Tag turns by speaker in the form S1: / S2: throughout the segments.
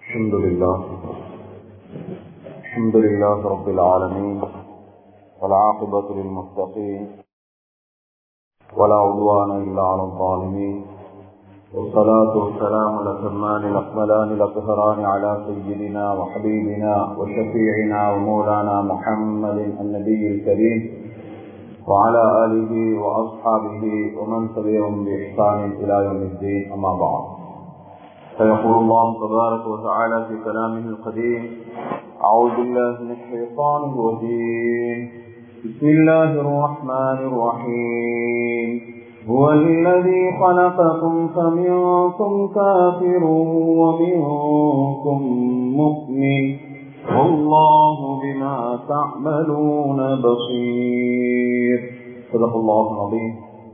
S1: الحمد لله الحمد لله رب العالمين والعاقبة للمتقين ولا عدوان إلا على الظالمين والصلاة والسلام الأتمان الأكملان الأطهران على سيدنا وحبيبنا وشفيعنا ومولانا محمد النبي الكريم وعلى آله وأصحابه ومن تبعهم بإحسان إلى يوم الدين أما بعد فيقول الله تبارك وتعالى في كلامه القديم أعوذ بالله من الشيطان الرجيم بسم الله الرحمن الرحيم هو الذي خلقكم فمنكم كافر ومنكم مؤمن والله بما تعملون بصير صدق الله العظيم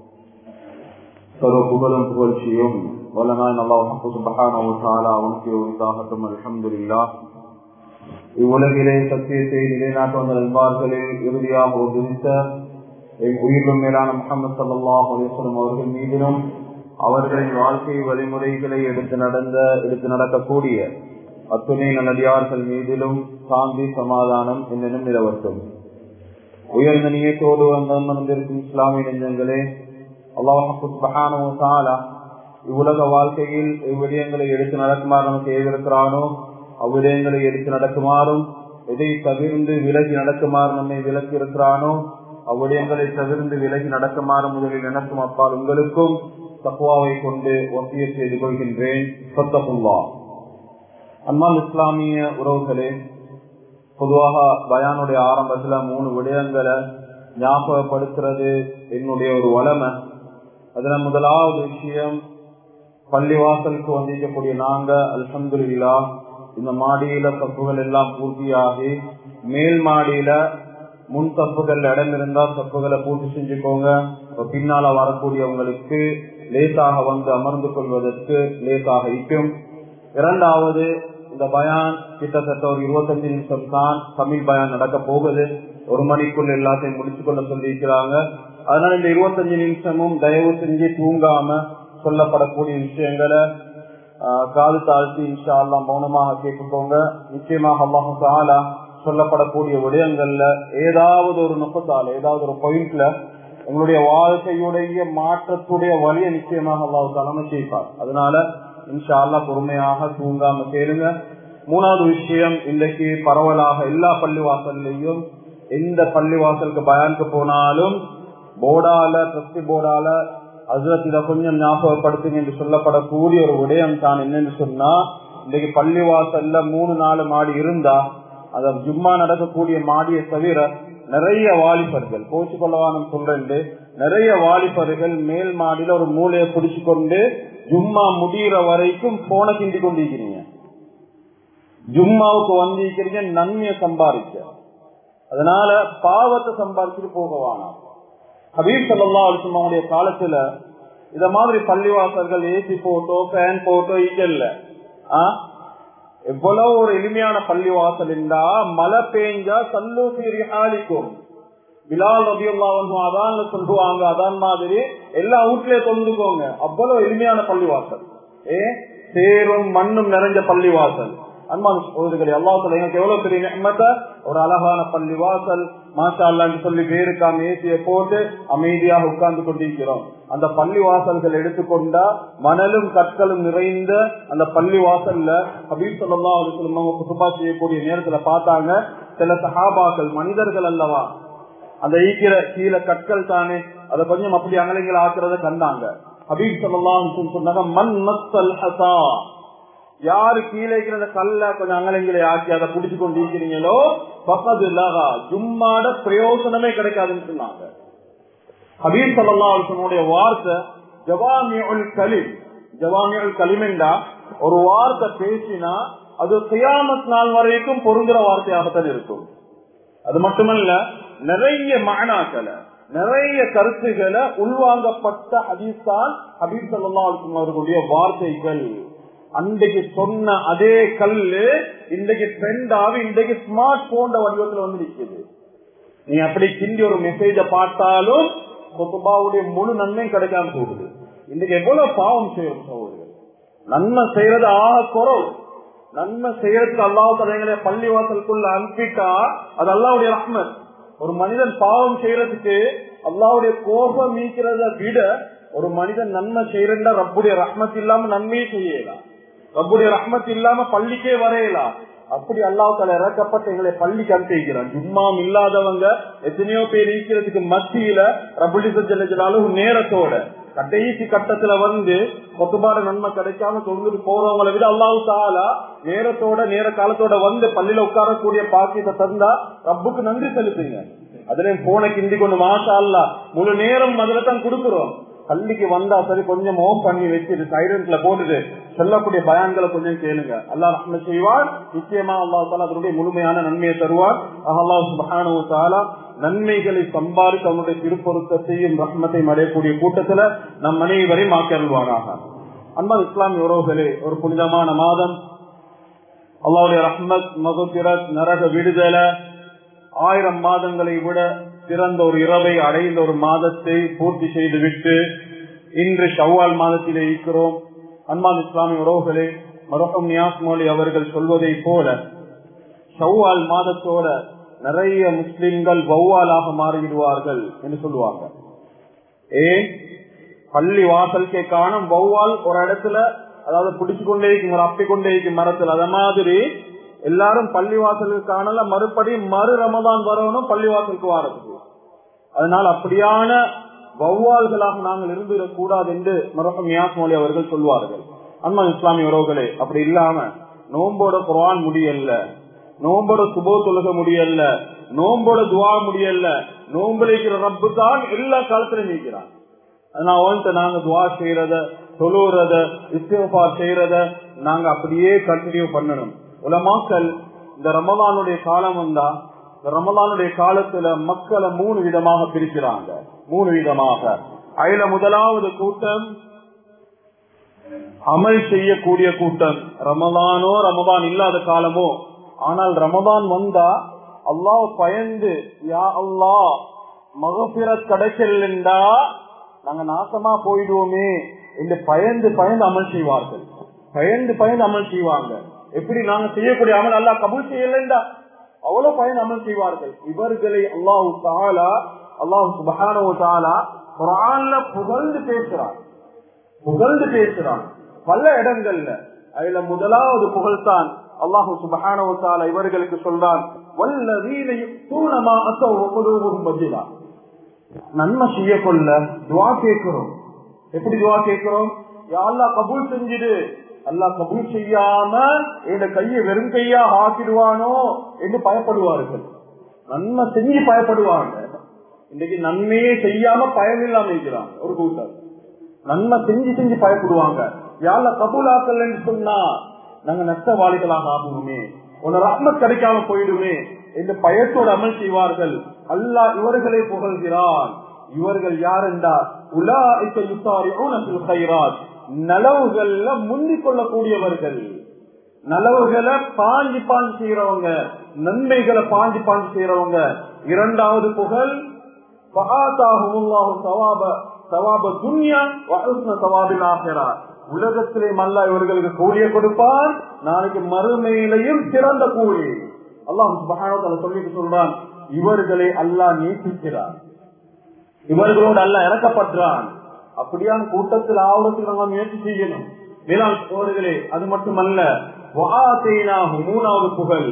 S1: சர்வ புகழும் புகழ்ச்சியும் வல்லனாய் அல்லாஹ் சுபஹான அவனுக்கு உரித்தாகட்டும் அல்ஹம்துலில்லா இவ்வுலகிலே சத்தியத்தை நிலைநாட்டு வந்த நண்பார்களில் இறுதியாக உதித்த உயிரிலும் மேலான முகமது சல்லாஹ் அலிஸ்லம் அவர்கள் மீதிலும் அவர்களின் வாழ்க்கை வழிமுறைகளை எடுத்து நடந்த எடுத்து நடக்கக்கூடிய அத்துணை நல்லடியார்கள் மீதிலும் சாந்தி சமாதானம் என்னென்னும் நிலவட்டும் உயர்ந்த நியத்தோடு வந்திருக்கும் இஸ்லாமிய நெஞ்சங்களே அல்லாஹாலா இவ்வுலக வாழ்க்கையில் இவ்விடயங்களை எடுத்து நடக்குமாறு நமக்கு ஏதிருக்கிறானோ அவ்விடயங்களை எடுத்து நடக்குமாறும் எதை தவிர்ந்து விலகி நடக்குமாறு நம்மை விலக்கி இருக்கிறானோ அவ்விடயங்களை தவிர்ந்து விலகி நடக்குமாறு முதலில் எனக்கும் அப்பால் உங்களுக்கும் தக்குவாவை கொண்டு ஒத்திய செய்து கொள்கின்றேன் சொத்தகுல்லா அன்பால் இஸ்லாமிய உறவுகளே பொதுவாக பயானுடைய ஆரம்பத்துல மூணு விடயங்களை ஞாபகப்படுத்துறது என்னுடைய ஒரு வளமை அதுல முதலாவது விஷயம் பள்ளிவாசலுக்கு வந்திருக்கக்கூடிய நாங்க அல்ஹம்துல்லா இந்த மாடியில தப்புகள் எல்லாம் பூர்த்தியாகி மேல் மாடியில முன் தப்புகள் இடம் இருந்தா தப்புகளை பூர்த்தி செஞ்சுக்கோங்க பின்னால வரக்கூடியவங்களுக்கு லேசாக வந்து அமர்ந்து கொள்வதற்கு லேசாக இருக்கும் இரண்டாவது இந்த பயான் கிட்டத்தட்ட ஒரு இருபத்தஞ்சு நிமிஷம் தான் தமிழ் பயான் நடக்க போகுது ஒரு மணிக்குள்ள எல்லாத்தையும் முடிச்சு கொள்ள சொல்லியிருக்கிறாங்க அதனால இந்த இருபத்தஞ்சு நிமிஷமும் தயவு செஞ்சு தூங்காம சொல்லப்படக்கூடிய விஷயங்களை காது தாழ்த்தி இன்ஷா எல்லாம் மௌனமாக கேட்டுக்கோங்க நிச்சயமாக அல்லாஹு தாலா சொல்லப்படக்கூடிய விடயங்கள்ல ஏதாவது ஒரு நுக்கத்தால் ஏதாவது ஒரு பாயிண்ட்ல உங்களுடைய வாழ்க்கையுடைய மாற்றத்துடைய வழியை நிச்சயமாக அல்லாஹு தலைமை செய்வார் அதனால இன்ஷா அல்லா பொறுமையாக தூங்காம கேளுங்க மூணாவது விஷயம் இன்றைக்கு பரவலாக எல்லா பள்ளிவாசல்லையும் எந்த பள்ளிவாசலுக்கு பயானுக்கு போனாலும் போர்டால ட்ரஸ்டி போர்டால அதுல இதை கொஞ்சம் ஞாபகப்படுத்துங்க என்று சொல்லப்படக்கூடிய ஒரு விடயம் தான் என்னன்னு சொன்னா இன்றைக்கு பள்ளிவாசல்ல மூணு நாலு மாடி இருந்தா அத ஜும்மா நடக்கக்கூடிய மாடியை தவிர நிறைய வாலிபர்கள் கோச்சு கொள்ளவானம் சொல்றேன் நிறைய வாலிபர்கள் மேல் மாடியில ஒரு மூளையை பிடிச்சு கொண்டு ஜும்மா முடிகிற வரைக்கும் போனை கிண்டி கொண்டிருக்கிறீங்க ஜும்மாவுக்கு வந்திருக்கிறீங்க நன்மையை சம்பாதிக்க அதனால பாவத்தை சம்பாதிச்சுட்டு போக வேணாம் ஹபீப் சல்லா அலிசம்மாவுடைய காலத்துல இத மாதிரி பள்ளிவாசல்கள் ஏசி போட்டோ ஃபேன் போட்டோ இல்ல எவ்வளவு ஒரு எளிமையான பள்ளிவாசல் இருந்தா மழை பெஞ்சா சல்லூசி ஆலிக்கும் பிலால் ரபியுல்லா வந்து அதான் சொல்லுவாங்க அதான் மாதிரி எல்லா வீட்லயே தொழுதுக்கோங்க அவ்வளவு எளிமையான பள்ளிவாசல் ஏ சேரும் மண்ணும் நிறைஞ்ச பள்ளிவாசல் அன்பான சகோதரிகள் எல்லா எங்களுக்கு எவ்வளவு பெரிய நிம்மத்தை ஒரு அழகான பள்ளி வாசல் மாஷா அல்லான்னு சொல்லி பேருக்காம ஏசிய போட்டு அமைதியாக உட்கார்ந்து கொண்டிருக்கிறோம் அந்த பள்ளி வாசல்கள் எடுத்துக்கொண்டா மணலும் கற்களும் நிறைந்த அந்த பள்ளி வாசல்ல ஹபீப் சொல்லா அவங்க குசுபா செய்யக்கூடிய நேரத்துல பார்த்தாங்க சில சஹாபாக்கள் மனிதர்கள் அல்லவா அந்த ஈக்கிற கீழே கற்கள் தானே அதை கொஞ்சம் அப்படி அங்கலைகள் ஆக்குறத கண்டாங்க ஹபீப் சொல்லலாம் சொன்னாங்க மண் மத்தல் ஹசா யாரு கீழே இருக்கிற கல்ல கொஞ்சம் அங்கலங்களை ஆக்கி அதை புடிச்சு கொண்டு இருக்கிறீங்களோ பக்கத்து இல்லாதா ஜும்மாட பிரயோசனமே கிடைக்காதுன்னு சொன்னாங்க ஹபீப் சல்லாவுடைய வார்த்தை ஜவாமியுல் கலிம் ஜவாமியுல் கலிமெண்டா ஒரு வார்த்தை பேசினா அது சியாமத் நாள் வரைக்கும் பொருந்துற வார்த்தையாகத்தான் இருக்கும் அது மட்டுமல்ல நிறைய மானாக்களை நிறைய கருத்துக்களை உள்வாங்கப்பட்ட ஹபீஸ் தான் ஹபீப் சல்லா அவர்களுடைய வார்த்தைகள் அன்றைக்கு சொன்ன அதே கல்லு இன்றைக்கு ட்ரெண்ட் ஆகி இன்றைக்கு ஸ்மார்ட் போன் வடிவத்தில் வந்து நிற்குது நீ அப்படி கிண்டி ஒரு மெசேஜ பார்த்தாலும் கொத்துபாவுடைய முழு நன்மையும் கிடைக்காம போகுது இன்னைக்கு எவ்வளவு பாவம் செய்யும் சகோதரர்கள் நன்மை செய்யறது ஆக குறவு நன்மை செய்யறதுக்கு அல்லாஹ் தலைங்களை பள்ளி வாசலுக்குள்ள அனுப்பிட்டா அது அல்லாவுடைய ரஹ்மத் ஒரு மனிதன் பாவம் செய்யறதுக்கு அல்லாவுடைய கோபம் மீக்கிறத விட ஒரு மனிதன் நன்மை செய்யறா ரப்புடைய ரஹ்மத் இல்லாம நன்மையே செய்யலாம் ரப்புடைய ரஹ்மத் இல்லாம பள்ளிக்கே வரையலாம் அப்படி அல்லாஹால இறக்கப்பட்ட எங்களை பள்ளிக்கு அனுப்பிக்கிறான் ஜும்மாம் இல்லாதவங்க எத்தனையோ பேர் இருக்கிறதுக்கு மத்தியில ரபுடி செஞ்சாலும் நேரத்தோட கடைசி கட்டத்துல வந்து கொத்துபாடு நன்மை கிடைக்காம தொங்குது போறவங்களை விட அல்லாஹு தாலா நேரத்தோட நேர காலத்தோட வந்து பள்ளியில உட்காரக்கூடிய பாக்கியத்தை தந்தா ரப்புக்கு நன்றி செலுத்துங்க அதுலயும் போன கிண்டி கொண்டு மாசா அல்ல முழு நேரம் அதுல தான் கொடுக்குறோம் பள்ளிக்கு வந்தா சரி கொஞ்சம் ஓம் பண்ணி வச்சுட்டு சைலண்ட்ல போட்டுட்டு சொல்லக்கூடிய பயான்களை கொஞ்சம் கேளுங்க அல்லா ரஹ்ம செய்வார் நிச்சயமா அல்லா தாலா அதனுடைய முழுமையான நன்மையை தருவார் அல்லா சுபஹானு தாலா நன்மைகளை சம்பாதித்து அவனுடைய திருப்பொருத்தத்தையும் ரஹ்மத்தை அடையக்கூடிய கூட்டத்துல நம் அனைவரையும் ஆக்கருள்வாராக அன்பா இஸ்லாமிய உறவுகளே ஒரு புனிதமான மாதம் அல்லாவுடைய ரஹ்மத் மகுபிரத் நரக விடுதலை ஆயிரம் மாதங்களை விட சிறந்த ஒரு இரவை அடைந்த ஒரு மாதத்தை பூர்த்தி செய்துவிட்டு இன்று ஷவ்வால் மாதத்திலே இருக்கிறோம் அன்பான் இஸ்லாமிய உறவுகளே மரகம் நியாஸ் மோலி அவர்கள் சொல்வதை போல ஷவ்வால் மாதத்தோட நிறைய முஸ்லிம்கள் வௌவாலாக மாறிவிடுவார்கள் என்று சொல்லுவாங்க ஏன் பள்ளி வாசலுக்கே காணும் வௌவால் ஒரு இடத்துல அதாவது பிடிச்சு கொண்டே இருக்கும் ஒரு அப்பி கொண்டே இருக்கும் மரத்தில் அத மாதிரி எல்லாரும் பள்ளிவாசலுக்கு காணல மறுபடியும் மறு ரமதான் வரணும் பள்ளிவாசலுக்கு வாரதுக்கு அதனால் அப்படியான வௌவால்களாக நாங்கள் இருந்துவிடக் கூடாது என்று மரகம் மியாஸ் மொழி அவர்கள் சொல்வார்கள் அன்மா இஸ்லாமிய உறவுகளே அப்படி இல்லாம நோம்போட குரான் முடியல நோம்போட சுபோ தொழுக முடியல நோம்போட துவா முடியல நோம்புலைக்கிற ரப்பு தான் எல்லா காலத்திலும் நீக்கிறான் அதனால வந்துட்டு நாங்க துவா செய்யறத தொழுறத இஸ்திஃபா செய்யறத நாங்க அப்படியே கண்டினியூ பண்ணணும் உலமாக்கள் இந்த ரமலானுடைய காலம் வந்தா இந்த ரமலானுடைய காலத்துல மக்களை மூணு விதமாக பிரிக்கிறாங்க மூணு விதமாக அதுல முதலாவது கூட்டம் அமல் செய்யக்கூடிய கூட்டம் ரமதானோ ரமதான் இல்லாத காலமோ ஆனால் ரமதான் வந்தா அல்லாஹ் பயந்து யா அல்லா மகபிர கிடைக்கலண்டா நாங்க நாசமா போயிடுவோமே என்று பயந்து பயந்து அமல் செய்வார்கள் பயந்து பயந்து அமல் செய்வாங்க எப்படி நாங்க செய்யக்கூடிய அமல் அல்லா கபூல் செய்யலண்டா அவ்வளவு பயன் அமல் செய்வார்கள் இவர்களை அல்லாஹு தாலா அல்லாஹு சுபஹானோ தாலா குரான்ல புகழ்ந்து பேசுறான் புகழ்ந்து பேசுறான் பல இடங்கள்ல அதுல முதலாவது புகழ்தான் அல்லாஹு சுபஹானோ தாலா இவர்களுக்கு சொல்றான் பதிலா நன்மை செய்ய கொள்ள துவா கேட்கிறோம் எப்படி துவா கேட்கிறோம் யாழ்லா கபூல் செஞ்சிடு அல்லா கபூல் செய்யாம என் கையை வெறும் கையா ஆக்கிடுவானோ என்று பயப்படுவார்கள் நன்மை செஞ்சு பயப்படுவாங்க இன்னைக்கு நன்மையே செய்யாம பயமில்லாம இருக்கிறாங்க ஒரு கூட்டம் நன்மை செஞ்சு செஞ்சு பயப்படுவாங்க யாழ்ல கபூலாக்கல் சொன்னா நாங்க நஷ்டவாளிகளாக ஆகுவோமே உன ரஹ்மத் கிடைக்காம போயிடுமே என்று பயத்தோடு அமல் செய்வார்கள் அல்லா இவர்களை புகழ்கிறான் இவர்கள் யார் என்றால் உலா நலவுகள்ல முந்திக் கொள்ளக்கூடியவர்கள் நலவுகளை பாஞ்சி பாஞ்சு செய்யறவங்க நன்மைகளை பாஞ்சி பாஞ்சு செய்யறவங்க இரண்டாவது புகழ் உலகத்திலே மல்லா இவர்களுக்கு கூலிய கொடுப்பான் நாளைக்கு மறுமையிலையும் சிறந்த கூலி அல்லாஹ் சொல்லிட்டு சொல்றான் இவர்களை அல்லாஹ் நீட்டிக்கிறான் இவர்களோடு அல்ல இறக்கப்பட்டான் அப்படியான கூட்டத்தில் ஆவணத்தில் நம்ம முயற்சி செய்யணும் மேலாண் சோழர்களே அது மட்டுமல்ல மூணாவது புகழ்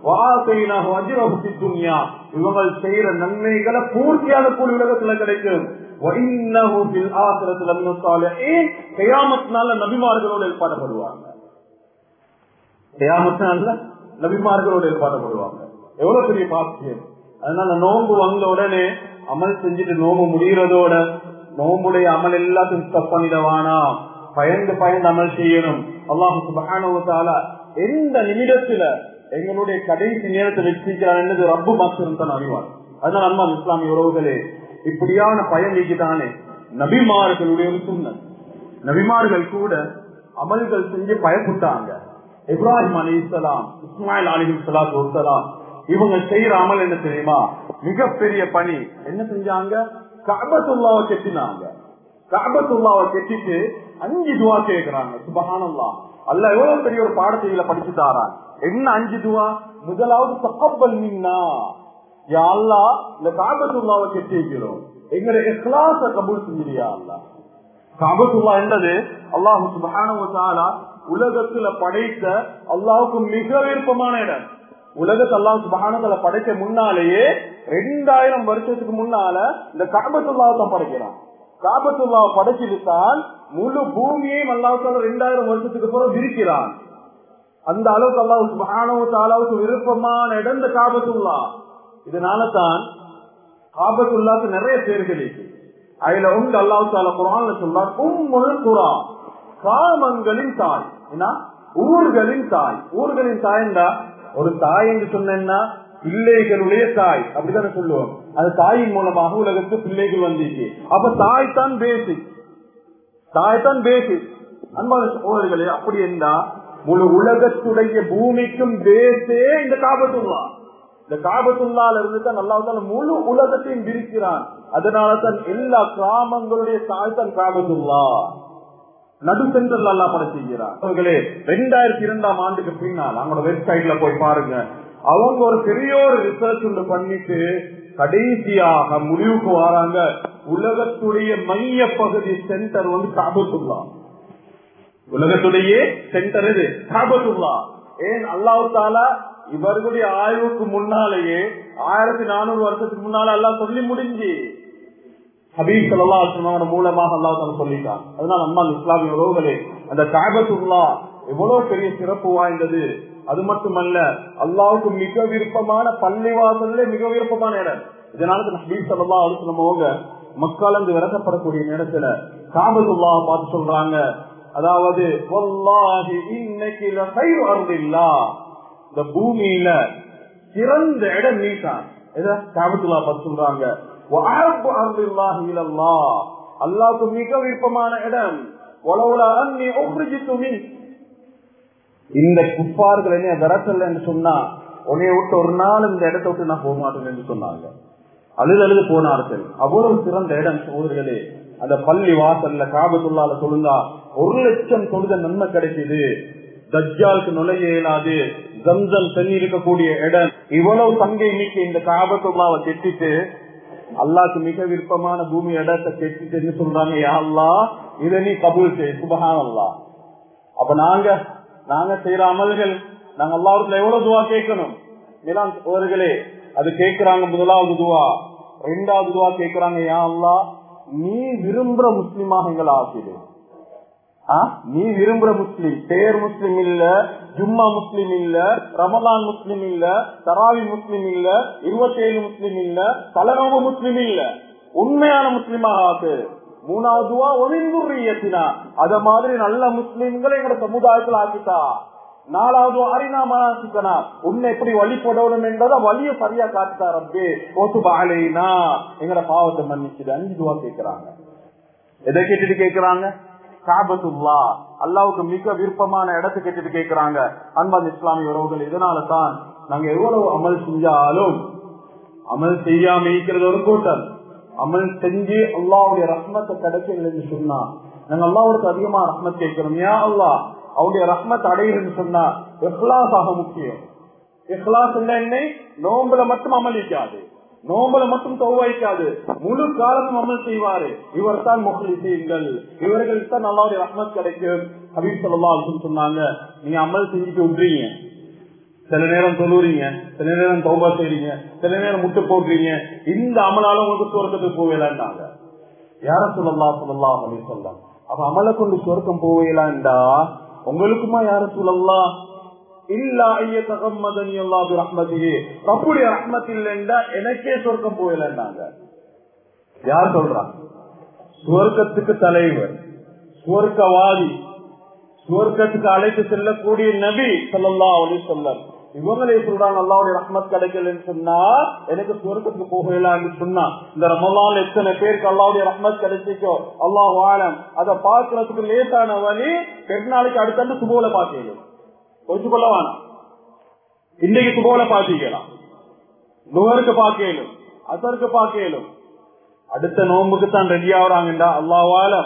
S1: இவங்கள் செய்யற நன்மைகளை பூர்த்தியான கூலி உலகத்துல கிடைக்கும் நபிமார்களோடு ஏற்பாடுபடுவாங்க நபிமார்களோடு ஏற்பாடுபடுவாங்க எவ்வளவு பெரிய பாக்கியம் அதனால நோன்பு வந்த உடனே அமல் செஞ்சுட்டு நோம்பு முடிகிறதோட நோம்புடைய அமல் எல்லாத்தையும் ஸ்டப் பண்ணிடவானா பயந்து பயந்து அமல் செய்யணும் அல்லாஹு சுபகான எந்த நிமிடத்துல எங்களுடைய கடைசி நேரத்தை வச்சிருக்கிறான் என்னது ரப்பு மாஸ்டர் தான் அறிவார் அதனால அம்மா இஸ்லாமிய உறவுகளே இப்படியான பயன் நீக்கிட்டானே நபிமார்களுடைய ஒரு சுண்ணன் நபிமார்கள் கூட அமல்கள் செஞ்சு பயப்பட்டாங்க இப்ராஹிம் அலி இஸ்லாம் இஸ்மாயில் அலி சலாத்து இவங்க செய்யற அமல் என்ன தெரியுமா மிகப்பெரிய பணி என்ன செஞ்சாங்க கபத்துல்லாவை கெட்டினாங்க கபத்துல்லாவை கெட்டிட்டு அஞ்சு துவா கேட்கிறாங்க சுபஹானல்லா அல்ல எவ்வளவு பெரிய ஒரு பாடத்தையில படிச்சு தாரான் என்ன அஞ்சு துவா முதலாவது தக்கப்பல் மின்னா யா அல்லா இந்த காபத்துல்லாவை கெட்டி வைக்கிறோம் எங்களுடைய இஸ்லாச கபூல் செஞ்சிரியா அல்லா காபத்துல்லா என்னது அல்லாஹு சுபஹானஹு தஆலா உலகத்துல படைத்த அல்லாஹுக்கு மிக விருப்பமான இடம் உலகத்தை அல்லாஹ் சுபஹானஹு படைக்க முன்னாலேயே ரெண்டாயிரம் வருஷத்துக்கு முன்னால இந்த காபத்துல்லாவை தான் படைக்கிறான் காபத்துல்லாவை படைச்சிருத்தான் முழு பூமியையும் அல்லாஹ் ரெண்டாயிரம் வருஷத்துக்கு பிறகு விரிக்கிறான் அந்த அளவுக்கு அல்லாஹ் சுபஹானஹு தஆலாவுக்கு விருப்பமான இடம் இந்த காபத்துல்லா இதனால தான் காபத்துல்லாக்கு நிறைய பேர்கள் இருக்கு அதுல உண்டு அல்லாஹ் தால குரான்ல சொல்றார் உம்முல் குரா கிராமங்களின் தாய் என்ன ஊர்களின் தாய் ஊர்களின் தாய்ந்தா ஒரு தாய் என்று சொன்னா பிள்ளைகளுடைய தாய் அப்படித்தானே சொல்லுவோம் அந்த தாயின் மூலமாக உலகத்து பிள்ளைகள் வந்துச்சு அப்ப தாய் தான் பேசிக் தாய் தான் பேசிக் அன்பான சோழர்களே அப்படி என்றா முழு உலகத்துடைய பூமிக்கும் பேசே இந்த காபத்துள்ளா இந்த காபத்துள்ளால இருந்து தான் நல்லா முழு உலகத்தையும் விரிக்கிறான் அதனால தான் எல்லா கிராமங்களுடைய தாய் தான் காபத்துள்ளா நடு சென்டர்ல எல்லாம் படம் செய்கிறார் அவர்களே ரெண்டாயிரத்தி இரண்டாம் ஆண்டுக்கு பின்னால் அவங்களோட வெப்சைட்ல போய் பாருங்க அவங்க ஒரு பெரிய ஒரு ரிசர்ச் ஒன்று பண்ணிட்டு கடைசியாக முடிவுக்கு வராங்க உலகத்துடைய மைய பகுதி சென்டர் வந்து காபத்துள்ளா உலகத்துடைய சென்டர் இது காபத்துள்ளா ஏன் அல்லாஹு தாலா இவர்களுடைய ஆய்வுக்கு முன்னாலேயே ஆயிரத்தி நானூறு வருஷத்துக்கு முன்னால எல்லாம் சொல்லி முடிஞ்சு ஹபீப் சல்லா மூலமாக அல்லா தால சொல்லிட்டான் அதனால அம்மா இஸ்லாமிய உறவுகளே அந்த காபத்துல்லா எவ்வளவு பெரிய சிறப்பு வாய்ந்தது அது மட்டுமல்ல அல்லாவுக்கு மிக விருப்பமான பள்ளிவாசல்ல மிக விருப்பமான இடம் இதனால ஹபீப் சல்லா அலுவலமோங்க மக்கள் அங்கு விரட்டப்படக்கூடிய நேரத்துல காபத்துல்லா பார்த்து சொல்றாங்க அதாவது இன்னைக்கு இந்த பூமியில சிறந்த இடம் நீட்டான் காபத்துல்லா பார்த்து சொல்றாங்க அல்லாவுக்கு மிக விருப்பமான இடம் இந்த குப்பார்கள் என்ன விரட்டல் என்று சொன்னா உன்னைய விட்டு ஒரு நாள் இந்த இடத்தை விட்டு நான் போக மாட்டேன் என்று சொன்னாங்க அழுது அழுது போனார்கள் அவ்வளவு சிறந்த இடம் சோதர்களே அந்த பள்ளி வாசல்ல காபத்துள்ளால சொல்லுங்கா ஒரு லட்சம் தொழுத நன்மை கிடைக்குது தஜ்ஜாலுக்கு நுழைய இயலாது ஜம்சம் தண்ணி இருக்கக்கூடிய இடம் இவ்வளவு சங்கை நீக்கி இந்த காபத்துள்ளாவை கெட்டிட்டு அல்லாக்கு மிக விருப்பமான பூமி இடத்தை கெட்டிட்டு என்ன சொல்றாங்க யா அல்லா இதை நீ கபூல் செய் சுபகான் அல்லா அப்ப நாங்க நாங்க செய்யற அமல்கள் நாங்க எல்லாருக்குள்ள எவ்வளவு துவா கேட்கணும் நிலாம் அவர்களே அது கேட்கிறாங்க முதலாவது துவா ரெண்டாவது துவா கேட்கிறாங்க யா அல்லா நீ விரும்புற முஸ்லிமாக எங்களை ஆக்கிடு நீ விரும்புற முஸ்லிம் பேர் முஸ்லிம் இல்ல ஜும்மா முஸ்லிம் இல்ல ரமலான் முஸ்லிம் இல்ல தராவி முஸ்லிம் இல்ல இருபத்தி ஏழு முஸ்லிம் இல்ல தலைநோவு முஸ்லிம் இல்ல உண்மையான முஸ்லிமாக ஆக்கு மூணாவதுவா ஒளிந்துரியத்தினா அத மாதிரி நல்ல முஸ்லிம்களை எங்களோட சமுதாயத்தில் ஆக்கிட்டா நாலாவது அரினா மனாசிக்கனா உன்னை எப்படி வழிபடணும் என்றதை வழிய சரியா காட்டுட்டா ரப்பே ஓத்து பாலைனா எங்கட பாவத்தை மன்னிச்சுது அஞ்சு துவா கேட்கிறாங்க எதை கேட்டுட்டு கேட்கிறாங்க காபத்துல்லா அல்லாவுக்கு மிக விருப்பமான இடத்தை கேட்டுட்டு கேட்கிறாங்க அன்பான் இஸ்லாமிய உறவுகள் இதனால தான் நாங்க எவ்வளவு அமல் செஞ்சாலும் அமல் செய்யாம இருக்கிறது ஒரு கூட்டம் அமல் செஞ்சு அல்லாவுடைய ரஹ்மத்தை கிடைக்கல என்று சொன்னா நாங்க அல்லாவுக்கு அதிகமா ரஹ்மத் கேட்கிறோம் ஏன் அல்லா அவருடைய ரஹ்மத் அடைகிறேன்னு சொன்னா இஹ்லாஸ் ஆக முக்கியம் இஹ்லாஸ் என்ன நோம்புல மட்டும் அமளிக்காது நோம்பல மட்டும் தௌவாய்க்காது முழு காலமும் அமல் செய்வாரு இவர் தான் முகலிசீன்கள் இவர்களுக்கு தான் நல்லாவுடைய ரஹ்மத் கிடைக்கும் ஹபீப் சொல்லா சொன்னாங்க நீங்க அமல் செஞ்சுட்டு விடுறீங்க சில நேரம் தொழுறீங்க சில நேரம் தௌபா செய்றீங்க சில நேரம் முட்டு போடுறீங்க இந்த அமலால உங்களுக்கு சொர்க்கத்துக்கு போவேலான்னாங்க யார சொல்லலாம் சொல்லலாம் அப்படின்னு சொல்லலாம் அப்ப அமலை கொண்டு சொர்க்கம் போவேலாண்டா உங்களுக்குமா யார சொல்லலாம் இல்லா ஐய தகம்மதனி அல்லாது ரஹ்மதியே தப்புடைய ரஹ்மத் இல்லைண்டா எனக்கே சொர்க்கம் போயிலண்டாங்க யார் சொல்றா சுவர்க்கத்துக்கு தலைவர் சுவர்க்கவாதி சுவர்க்கத்துக்கு அழைத்து செல்லக்கூடிய நபி சொல்லல்லா அலி சொல்லம் இவங்களே சொல்றாங்க அல்லாவுடைய ரஹ்மத் கிடைக்கலன்னு சொன்னா எனக்கு சுவர்க்கத்துக்கு போகலான்னு சொன்னா இந்த ரமலான் எத்தனை பேருக்கு அல்லாவுடைய ரஹ்மத் கிடைச்சிக்கோ அல்லாஹ் ஆலம் அதை பார்க்கறதுக்கு லேசான வழி பெருநாளைக்கு அடுத்தண்டு சுபோல பாக்கணும் கொஞ்சம் கொள்ள வேணாம் இன்னைக்கு சுபோல பாத்திக்கலாம் நுகருக்கு பார்க்கலும் அசருக்கு பார்க்கலும் அடுத்த நோம்புக்கு தான் ரெடி ஆகுறாங்கடா அல்லாவால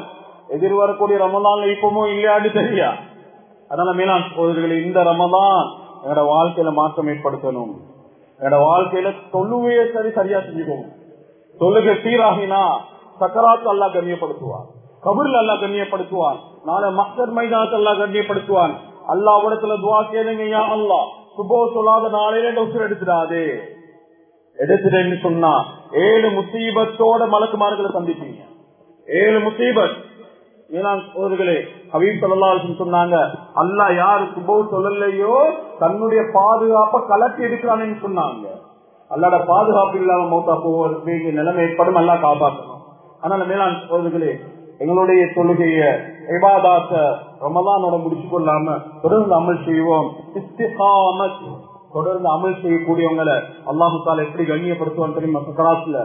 S1: எதிர்வரக்கூடிய ரமதான்ல இப்பமோ இல்லையான்னு தெரியா அதனால மேலாண் சோதரிகளை இந்த ரமதான் எங்களோட வாழ்க்கையில மாற்றம் ஏற்படுத்தணும் என்னோட வாழ்க்கையில தொழுவையே சரி சரியா செஞ்சுக்கணும் தொழுகை சீராகினா சக்கராத்து அல்லா கண்ணியப்படுத்துவான் கபூர்ல அல்லா கண்ணியப்படுத்துவான் நாளை மக்கள் மைதானத்தை அல்லா கண்ணியப்படுத்துவான் அல்லாவிடத்துல துவா கேளுங்க யா அல்லா சுபோ சொல்லாத நாளையில டொசர் எடுத்துடாதே எடுத்துட்டேன்னு சொன்னா ஏழு முசீபத்தோட மலக்குமார்களை சந்திப்பீங்க ஏழு முசீபத் சோதர்களே ஹபீப் சொல்லலாம் சொன்னாங்க அல்லா யாரு சுபோ சொல்லலையோ தன்னுடைய பாதுகாப்ப கலட்டி எடுக்கிறான்னு சொன்னாங்க அல்லாட பாதுகாப்பு இல்லாம மௌத்தா போவதற்கு நிலைமை ஏற்படும் அல்லா காப்பாற்றணும் அதனால மேலாண் சோதர்களே எங்களுடைய தொழுகைய விவாதாத்த ரமதானோட முடிச்சு கொள்ளாம தொடர்ந்து அமல் செய்வோம் தொடர்ந்து அமல் செய்யக்கூடியவங்களை அல்லாஹு தால எப்படி கண்ணியப்படுத்துவான்னு தெரியுமா சக்கராத்துல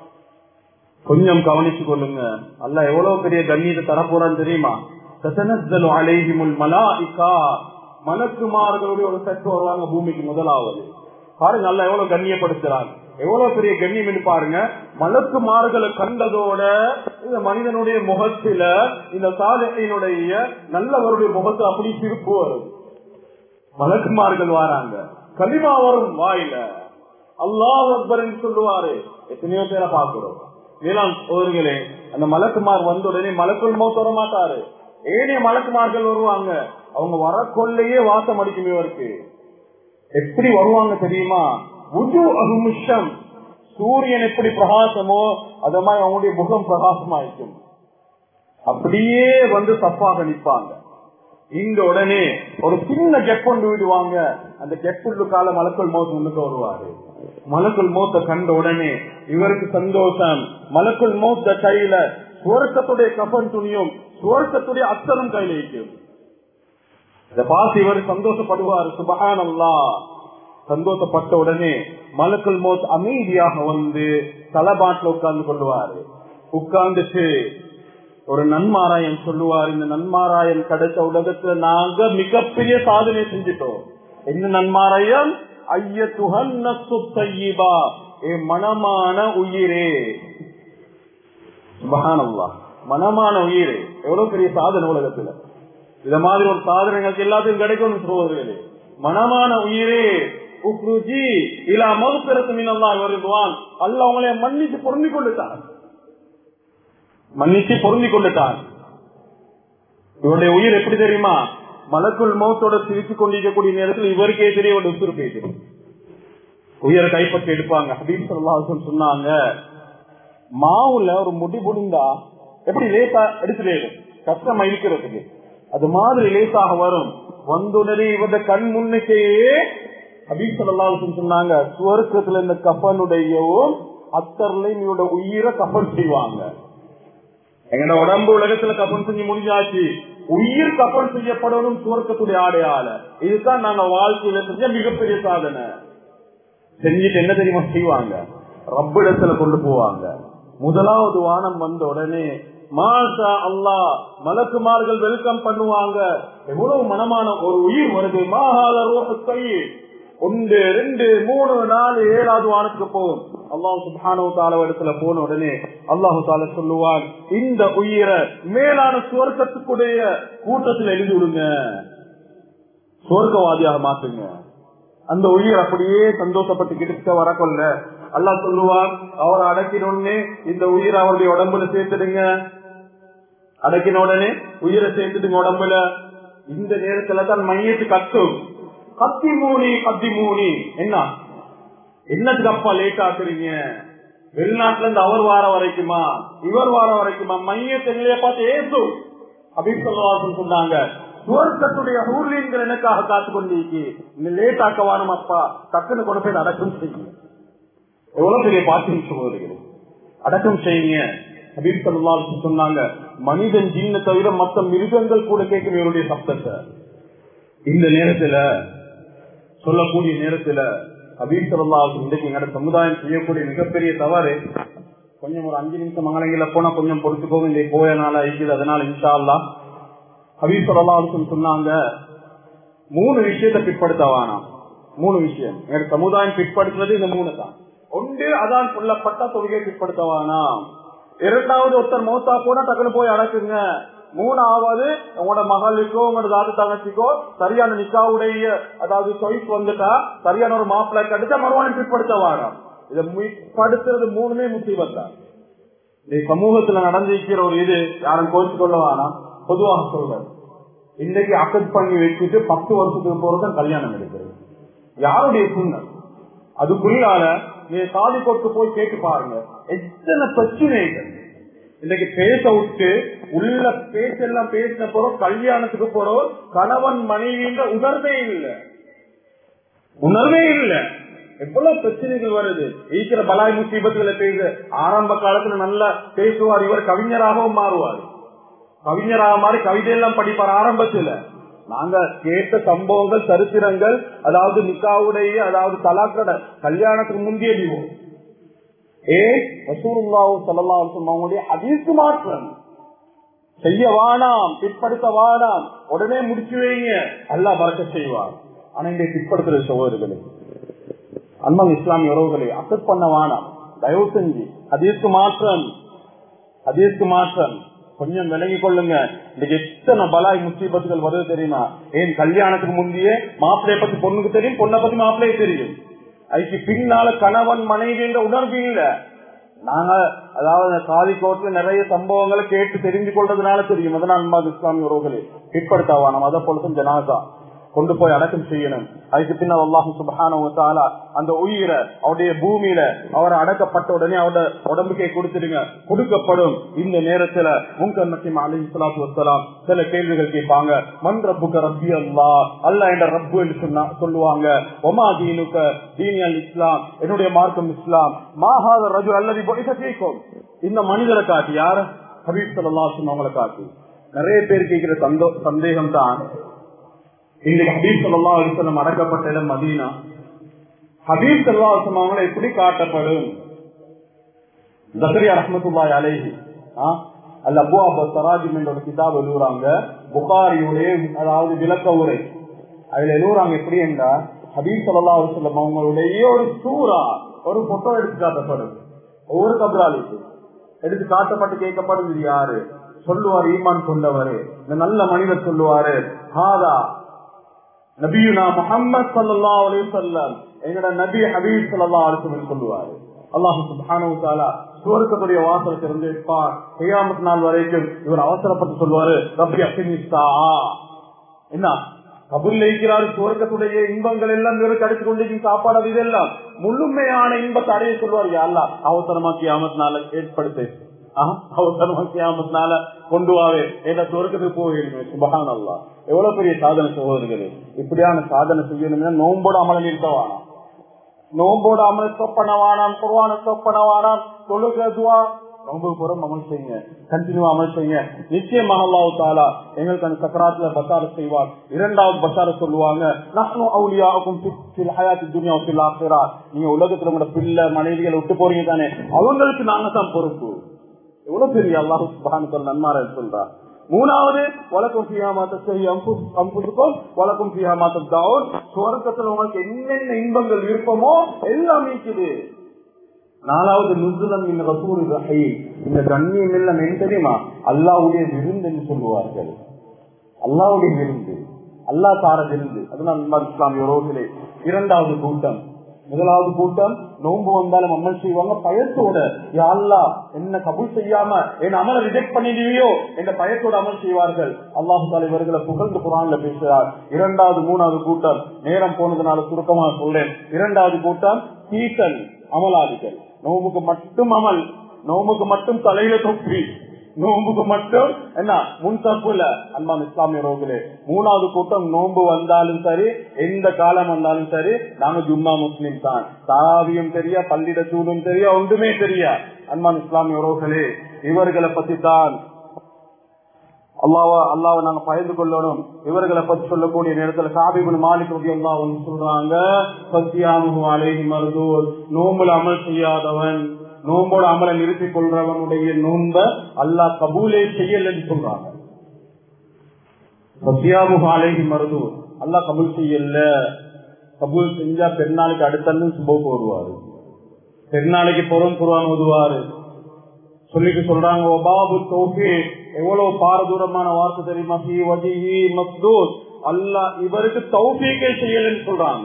S1: கொஞ்சம் கவனிச்சு கொள்ளுங்க அல்ல எவ்வளவு பெரிய கண்ணியத்தை தரப்போறான்னு தெரியுமா அலைஹிமுல் மலாஇகா மலக்குமார்களுடைய ஒரு சட்டு வருவாங்க பூமிக்கு முதலாவது பாருங்க அல்ல எவ்வளவு கண்ணியப்படுத்துறாங்க எவ்வளவு பெரிய கண்ணியம் பாருங்க மலக்குமார்களை கண்டதோட இந்த மனிதனுடைய முகத்தில இந்த சாலையினுடைய நல்லவருடைய முகத்துல அப்படி சிரிப்பு வரும் மலக்குமார்கள் வாராங்க கலிமா வரும் வாயில அல்லாஹ் அக்பர் சொல்லுவாரு எத்தனையோ பேரை பாக்குறோம் வேளாண் சோதர்களே அந்த மலக்குமார் வந்த உடனே மலக்குள் மௌத் வர மாட்டாரு ஏனைய மலக்குமார்கள் வருவாங்க அவங்க வரக்கொள்ளையே வாசம் அடிக்கும் இவருக்கு எப்படி வருவாங்க தெரியுமா உஜு அகுமுஷம் சூரியன் எப்படி பிரகாசமோ அத மாதிரி அவங்களுடைய முகம் பிரகாசமா இருக்கும் அப்படியே வந்து தப்பாக நிற்பாங்க இங்க உடனே ஒரு சின்ன கெப் கொண்டு விடுவாங்க அந்த கெப்புள்ளு கால மலக்குள் மௌத் முன்னுக்கு வருவாரு மலக்குள் மௌத்த கண்ட உடனே இவருக்கு சந்தோஷம் மலக்குள் மௌத்த கையில சுவர்க்கத்துடைய கபன் துணியும் சுவர்க்கத்துடைய அத்தரும் கையில இருக்கும் இதை பார்த்து இவர் சந்தோஷப்படுவார் சுபகான் அல்லா சந்தோஷப்பட்ட உடனே மலக்குள் மோத் அமைதியாக வந்து தலபாட்டில் உட்கார்ந்து கொள்வாரு உட்கார்ந்துட்டு ஒரு நன்மாராயன் சொல்லுவார் இந்த நன்மாராயன் கிடைச்ச உலகத்துல நாங்க மிகப்பெரிய சாதனை செஞ்சிட்டோம் என்ன நன்மாராயம் ஐய துகன் தையீபா ஏ மனமான உயிரே சுபகானல்லா மனமான உயிரே எவ்வளவு பெரிய சாதனை உலகத்துல இத மாதிரி ஒரு சாதனைகளுக்கு எல்லாத்தையும் கிடைக்கும் சோதர்களே மனமான உயிரே உக்ருஜி இல்லா மதுப்பிறத்து மீனல்லா வருவான் அல்ல அவங்களை மன்னிச்சு பொருந்தி கொண்டுட்டான் மன்னிச்சு பொருந்தி கொண்டுட்டான் இவருடைய உயிர் எப்படி தெரியுமா மலக்குள் மௌத்தோட சிரிச்சு கொண்டிருக்கக்கூடிய நேரத்தில் இவருக்கே தெரிய ஒரு உசுறு பேசிடும் உயிரை கைப்பற்றி எடுப்பாங்க அப்படின்னு சொல்லலாம் சொன்னாங்க மாவுல ஒரு முடி புடிந்தா எப்படி லேசா எடுத்துலேடும் கஷ்டமா இருக்கிறதுக்கு அது மாதிரி லேசாக வரும் வந்துடனே இவருடைய கண் முன்னுக்கையே அபிசல்லாவுக்கும் சொன்னாங்க சுவர்க்கத்துல இந்த கப்பனுடையவும் அத்தர்லையும் இவரோட உயிரை கப்பல் செய்வாங்க எங்கட உடம்பு உலகத்துல கப்பல் செஞ்சு முடிஞ்சாச்சு உயிர் கப்பல் செய்யப்படணும் சுவர்க்கத்துடைய ஆடையால இதுதான் நாங்க வாழ்க்கையில செஞ்ச மிகப்பெரிய சாதனை செஞ்சுட்டு என்ன தெரியுமா செய்வாங்க ரப்பிடத்துல கொண்டு போவாங்க முதலாவது வானம் வந்த உடனே மாஷா அல்லா மலக்குமார்கள் வெல்கம் பண்ணுவாங்க எவ்வளவு மனமான ஒரு உயிர் வருது மாகால ரோஹத்தை ஒன்று ரெண்டு மூணு நாலு ஏழாவது வானத்துக்கு போகும் அல்லாஹு சுபானு தால இடத்துல போன உடனே அல்லாஹு தால சொல்லுவான் இந்த உயிரை மேலான சுவர்க்கத்துக்குடைய கூட்டத்தில் எழுதி விடுங்க சுவர்க்கவாதியாக மாத்துங்க அந்த உயிர் அப்படியே சந்தோஷப்பட்டு கிட்ட வரக்கொள்ள அல்லா சொல்லுவார் அவர் அடக்கினோடனே இந்த உயிர் அவருடைய உடம்புல சேர்த்துடுங்க அடக்கின உடனே உயிரை சேர்த்துடுங்க உடம்புல இந்த நேரத்துல தான் மையத்து கத்தும் கத்தி மூணி கத்தி மூணி என்ன என்னத்துக்கு அப்பா லேட் ஆக்குறீங்க வெளிநாட்டுல இருந்து அவர் வார வரைக்குமா இவர் வார வரைக்குமா மையத்தை நிலைய பார்த்து ஏசும் அப்படின்னு சொல்லுவாங்க சொன்னாங்க சுவர்க்கத்துடைய ஊர்லீன்கள் எனக்காக காத்து கொண்டிருக்கு இந்த லேட் ஆக்கவானும் அப்பா டக்குன்னு கொண்டு போய் அடக்கம் செய்யுங்க எவ்வளவு பெரிய பாட்டின் சகோதரிகள் அடக்கம் செய்யுங்க அப்படின்னு சொல்லலாம் சொன்னாங்க மனிதன் ஜீன தவிர மற்ற மிருகங்கள் கூட கேட்கும் இவருடைய சப்தத்தை இந்த நேரத்துல சொல்லக்கூடிய நேரத்துல அபீசல்லா இன்றைக்கு எங்களோட சமுதாயம் செய்யக்கூடிய மிகப்பெரிய தவறு கொஞ்சம் ஒரு அஞ்சு நிமிஷம் மங்களங்கள போனா கொஞ்சம் பொறுத்துக்கோங்க இந்த போயனால இருக்குது அதனால இன்ஷா அல்லா ஹபீசல்லா சொன்னாங்க மூணு விஷயத்தை பிற்படுத்த வேணாம் மூணு விஷயம் எங்க சமுதாயம் பிற்படுத்துறது இந்த மூணு தான் ஒன்று அதான் சொல்லப்பட்ட தொழுகை பிற்படுத்த வேணாம் இரண்டாவது ஒருத்தர் மௌத்தா போனா டக்குனு போய் அடக்குங்க மூணாவது உங்களோட மகளுக்கோ உங்களோட தாத்து தங்கச்சிக்கோ சரியான நிக்காவுடைய அதாவது சொய்ஸ் வந்துட்டா சரியான ஒரு மாப்பிள்ளை கடிச்சா மறுவாணம் பிற்படுத்த வாடாம் இதை படுத்துறது மூணுமே முசீபத் தான் இந்த சமூகத்துல நடந்திருக்கிற ஒரு இது யாரும் கோச்சு கொள்ள வேணாம் பொதுவாக சொல்றது இன்னைக்கு அக்கட் பண்ணி வச்சுட்டு பத்து வருஷத்துக்கு போறது கல்யாணம் எடுக்கிறது யாருடைய சுண்ணம் அதுக்குள்ளால நீங்க காதி கொட்டு போய் கேட்டு பாருங்க எத்தனை பிரச்சனைகள் இன்னைக்கு பேச விட்டு உள்ள பேச்செல்லாம் பேசின போறோம் கல்யாணத்துக்கு போறோம் கணவன் மனைவின்ற உணர்வே இல்லை உணர்வே இல்லை எவ்வளவு பிரச்சனைகள் வருது ஈக்கிற பலாய் முசீபத்துகளை பேச ஆரம்ப காலத்துல நல்லா பேசுவார் இவர் கவிஞராகவும் மாறுவார் கவிஞராக மாறி கவிதை எல்லாம் படிப்பார் ஆரம்பத்துல நாங்க கேட்ட சம்பவங்கள் சரித்திரங்கள் அதாவது நிக்காவுடைய அதாவது தலாக்கட கல்யாணத்துக்கு முந்தைய டிவோம் ஏ ரசூலுல்லாஹு ஸல்லல்லாஹு அலைஹி வஸல்லம் அவங்களுடைய ஹதீஸ் மாற்றம் செய்ய வானாம் பிற்படுத்த வானாம் உடனே முடிச்சு வைங்க அல்லாஹ் பறக்க செய்வார் ஆனா இந்த பிற்படுத்துற சகோதரர்களே அன்மா இஸ்லாமிய உறவுகளை அசட் பண்ண வானாம் தயவு செஞ்சு ஹதீஸ்க்கு மாற்றம் ஹதீஸ்க்கு மாற்றம் கொஞ்சம் விலகி கொள்ளுங்க இன்னைக்கு எத்தனை பலாய் முசீபத்துகள் வருது தெரியுமா ஏன் கல்யாணத்துக்கு முந்தையே மாப்பிளைய பத்தி பொண்ணுக்கு தெரியும் பொண்ணை பத்தி மாப்பிளைய தெரியும் அதுக்கு பின்னால கணவன் மனைவி என்ற உணர்வு இல்ல நாங்க அதாவது காலிக்கோட்ல நிறைய சம்பவங்களை கேட்டு தெரிஞ்சு கொள்றதுனால தெரியும் அதனால் அன்பாது இஸ்லாமிய உறவுகளே பிற்படுத்தாவா நம்ம அதை பொழுதும் ஜனாசா கொண்டு போய் அடக்கம் செய்யணும் அதுக்கு பின்னால் அல்லாஹு சுபஹான அந்த உயிரை அவருடைய பூமியில அவர் அடக்கப்பட்ட உடனே அவரோட உடம்புக்கே கொடுத்துடுங்க கொடுக்கப்படும் இந்த நேரத்துல உங்க நசிம் அலி சலாத்து வசலாம் சில கேள்விகள் கேட்பாங்க மண் ரப்புக்க ரப்பி அல்லா அல்ல என்ற ரப்பு என்று சொன்னா சொல்லுவாங்க ஒமா தீனுக்க தீனி அல் இஸ்லாம் என்னுடைய மார்க்கம் இஸ்லாம் மாஹாத ரஜு அல்லது கேட்கும் இந்த மனிதரை காட்டி யார் ஹபீப் சல்லா அவங்களை காட்டி நிறைய பேர் கேட்கிற சந்தோ சந்தேகம் தான் இன்னைக்கு ஹபீப் சல்லா அலிசல்லம் அடக்கப்பட்ட இடம் மதீனா ஹபீப் சல்லா அலிசல்லம் அவங்களை எப்படி காட்டப்படும் ஜக்கரியா ரஹமத்துல்லாய் அலேஹி அல்ல அபு அபு சராஜிம் என்ற ஒரு கிதாப் எழுதுறாங்க புகாரியுடைய அதாவது விளக்க உரை அதுல எழுதுறாங்க எப்படி என்றால் ஹபீப் சல்லா அலிசல்லம் அவங்களுடைய ஒரு சூறா ஒரு போட்டோ எடுத்து காட்டப்படும் ஒவ்வொரு கபராலிக்கு எடுத்து காட்டப்பட்டு கேட்கப்படுது யாரு சொல்லுவார் ஈமான் கொண்டவரு இந்த நல்ல மனிதர் சொல்லுவாரு ஹாதா நபியுனா முகமது சல்லா அலி சொல்லம் எங்கட நபி ஹபீப் சல்லா அலிசன் சொல்லுவாரு அல்லாஹு சுபானு தாலா சுவர்க்கத்துடைய வாசல் திறந்து வைப்பார் கையாமத்து நாள் வரைக்கும் இவர் அவசரப்பட்டு சொல்லுவாரு ரப்பி அசினிஸ்தா என்ன கபுல் இருக்கிறார் சுவர்க்கத்துடைய இன்பங்கள் எல்லாம் இவருக்கு அடித்துக் கொண்டிருக்கும் சாப்பாடு இதெல்லாம் முழுமையான இன்பத்தை அடைய சொல்வார் யாழ்லா அவசரமாக்கி ஆமத்தினால ஏற்படுத்து அவசரமாக்கியாமத்தினால கொண்டு வாவே என்ன சொர்க்கத்துக்கு போகிறீங்க சுபகான் அல்லா எவ்வளவு பெரிய சாதனை சகோதரர்களே இப்படியான சாதனை செய்யணும்னா நோம்போட அமல நிறுத்தவானா நோம்போட அமல சொப்பனவானாம் குருவான சொப்பனவானாம் தொழுகதுவா ரொம்ப புறம் அமல் செய்யுங்க கண்டினியூ அமல் செய்யுங்க நிச்சயமாக அல்லாஹு தாலா எங்களுக்கு அந்த சக்கராத்துல பசார செய்வார் இரண்டாவது பசார சொல்லுவாங்க நானும் அவுலியாவுக்கும் ஹயாத்தி துனியா ஆசிரா நீங்க உலகத்துல உங்களோட பிள்ளை மனைவிகளை விட்டு போறீங்க தானே அவங்களுக்கு நாங்க தான் பொறுப்பு எவ்வளவு பெரிய அல்லாஹு சுபானுக்கள் நன்மார சொல்றா மூணாவது வழக்கம் சியாமாத்த அம்புக்கும் வழக்கம் சியாமாத்த தாவூர் சுவர்க்கத்துல உங்களுக்கு என்னென்ன இன்பங்கள் விருப்பமோ எல்லாம் நீக்குது நாலாவது நுசுலம் இந்த ரசூல் ரஹி இந்த கண்ணியம் எல்லாம் என்ன தெரியுமா அல்லாவுடைய விருந்து என்று சொல்லுவார்கள் அல்லாவுடைய விருந்து அல்லா தார விருந்து அதனால் இஸ்லாமிய ரோகிலே இரண்டாவது கூட்டம் முதலாவது கூட்டம் நோன்பு வந்தாலும் அமல் செய்வாங்க பயத்தோட அல்லா என்ன கபூல் செய்யாம என் அமலை ரிஜெக்ட் பண்ணிடுவியோ என்ற பயத்தோட அமல் செய்வார்கள் அல்லாஹு தலைவர்களை புகழ்ந்து குரான்ல பேசுகிறார் இரண்டாவது மூணாவது கூட்டம் நேரம் போனதுனால சுருக்கமாக சொல்றேன் இரண்டாவது கூட்டம் சீசன் அமலாதிகள் நோம்புக்கு மட்டும் அமல் நோம்புக்கு மட்டும் தலையில தொப்பி நோம்புக்கு மட்டும் என்ன முன் தப்புல அன்பான் இஸ்லாமிய ரோகிலே மூணாவது கூட்டம் நோன்பு வந்தாலும் சரி எந்த காலம் வந்தாலும் சரி நாங்க ஜும்மா முஸ்லிம் தான் தாவியும் தெரியா பள்ளிட சூடும் தெரியா ஒன்றுமே தெரியா அன்பான் இஸ்லாமிய ரோகளே இவர்களை பத்தி தான் அல்லாவா அல்லாவை நாங்க பயந்து கொள்ளணும் இவர்களை பத்தி சொல்லக்கூடிய நேரத்துல காபிபின் மாலிக் ரவி அல்லா வந்து சொல்றாங்க சத்தியாமுகு அலேஹி மருதூர் நோம்புல அமல் செய்யாதவன் நோம்போட அமலை நிறுத்திக் கொள்றவனுடைய நோம்ப அல்லாஹ் கபூலே செய்யலன்னு சொல்றாங்க சத்தியாமுக அலேஹி மருதூர் அல்லாஹ் கபூல் செய்யல கபூல் செஞ்சா பெருநாளைக்கு அடுத்த சுப போடுவாரு பெருநாளைக்கு புறம் குருவான் ஓதுவாரு சொல்லிட்டு சொல்றாங்க ஒபாபு தோஃபி எவ்வளவு பாரதூரமான வார்த்தை தெரியுமா ஹி வஜிஹி மஸ்தூத் அல்லாஹ் இவருக்கு தௌஃபீக்கே செய்யலன்னு சொல்றாங்க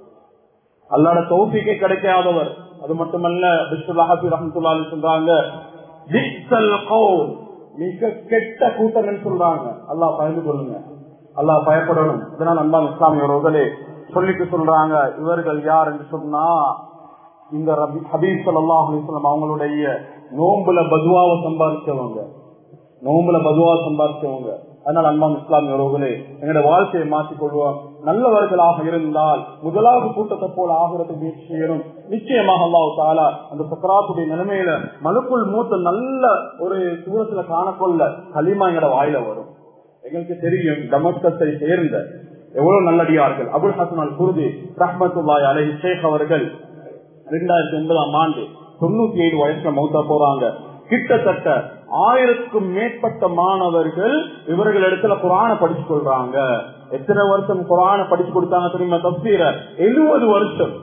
S1: அல்லாட தௌஃபீக்கே கிடைக்காதவர் அது மட்டுமல்ல பிஸ்துல் ஹாஃபி ரஹமத்துல்லாஹி சொல்றாங்க பிஸ்ஸல் கௌம் மிக கெட்ட கூட்டம்னு சொல்றாங்க அல்லாஹ் பயந்து கொள்ளுங்க அல்லாஹ் பயப்படணும் இதனால் அன்பான் இஸ்லாமியவர்களே சொல்லிட்டு சொல்றாங்க இவர்கள் யார் என்று சொன்னா இந்த ரபி- ஹபீப் ஸல்லல்லாஹு அலைஹி வஸல்லம் அவங்களுடைய நோம்புல பதுவாவை சம்பாதிச்சவங்க நோம்புல பதுவா சம்பாதிச்சவங்க அதனால அன்பான் இஸ்லாமியவர்களே எங்களுடைய வாழ்க்கையை மாற்றிக் கொள்வோம் நல்லவர்களாக இருந்தால் முதலாவது கூட்டத்தை போல ஆகிறதுக்கு முயற்சி செய்யணும் நிச்சயமாக அல்லாஹ் தாலா அந்த சக்கராத்துடைய நிலைமையில மனுக்குள் மூத்த நல்ல ஒரு தூரத்துல காணக்கொள்ள களிமா எங்கட வாயில வரும் எங்களுக்கு தெரியும் தமஸ்கத்தை சேர்ந்த எவ்வளவு நல்லடியார்கள் அபுல் ஹசன் அல் குருதி ரஹ்மத்துல்லாய் அலஹி ஷேக் அவர்கள் இரண்டாயிரத்தி ஒன்பதாம் ஆண்டு தொண்ணூத்தி ஏழு வயசுல மௌத்தா போறாங்க கிட்டத்தட்ட ஆயிரத்துக்கும் மேற்பட்ட மாணவர்கள் இவர்கள் இடத்துல குரான படிச்சு கொள்றாங்க எத்தனை வருஷம் குரான படிச்சு கொடுத்தாங்க தெரியுமா தப்சீர எழுபது வருஷம்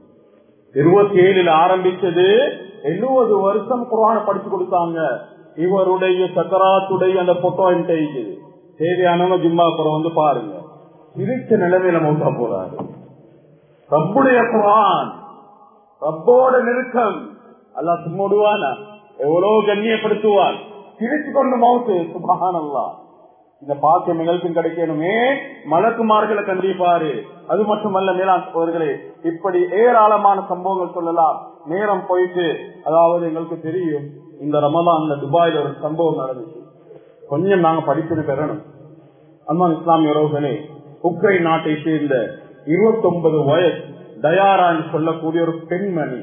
S1: இருபத்தி ஏழுல ஆரம்பிச்சது எழுபது வருஷம் குரான படிச்சு கொடுத்தாங்க இவருடைய சக்கராத்துடைய அந்த போட்டோ என்கிட்ட இருக்குது தேவையானவங்க ஜிம்மா புறம் வந்து பாருங்க சிரிச்ச நிலைமையில மௌத்தா போறாரு ரப்புடைய குரான் ரப்போட நெருக்கம் அல்லாஹ் சும்முடுவானா எவ்வளவு கண்ணியப்படுத்துவான் சிரிச்சு கொண்டு மவுத்து சுபஹான் அல்லாஹ் இந்த பாக்கியம் எங்களுக்கும் கிடைக்கணுமே மலக்குமார்களை கண்டிப்பாரு அது மட்டுமல்ல மேலாண் அவர்களே இப்படி ஏராளமான சம்பவங்கள் சொல்லலாம் நேரம் போயிட்டு அதாவது எங்களுக்கு தெரியும் இந்த ரமலான்ல துபாயில ஒரு சம்பவம் நடந்துச்சு கொஞ்சம் நாங்க படிப்பது பெறணும் அம்மா இஸ்லாமிய உறவுகளே உக்ரைன் நாட்டை சேர்ந்த இருபத்தி ஒன்பது வயசு தயாரான்னு சொல்லக்கூடிய ஒரு பெண்மணி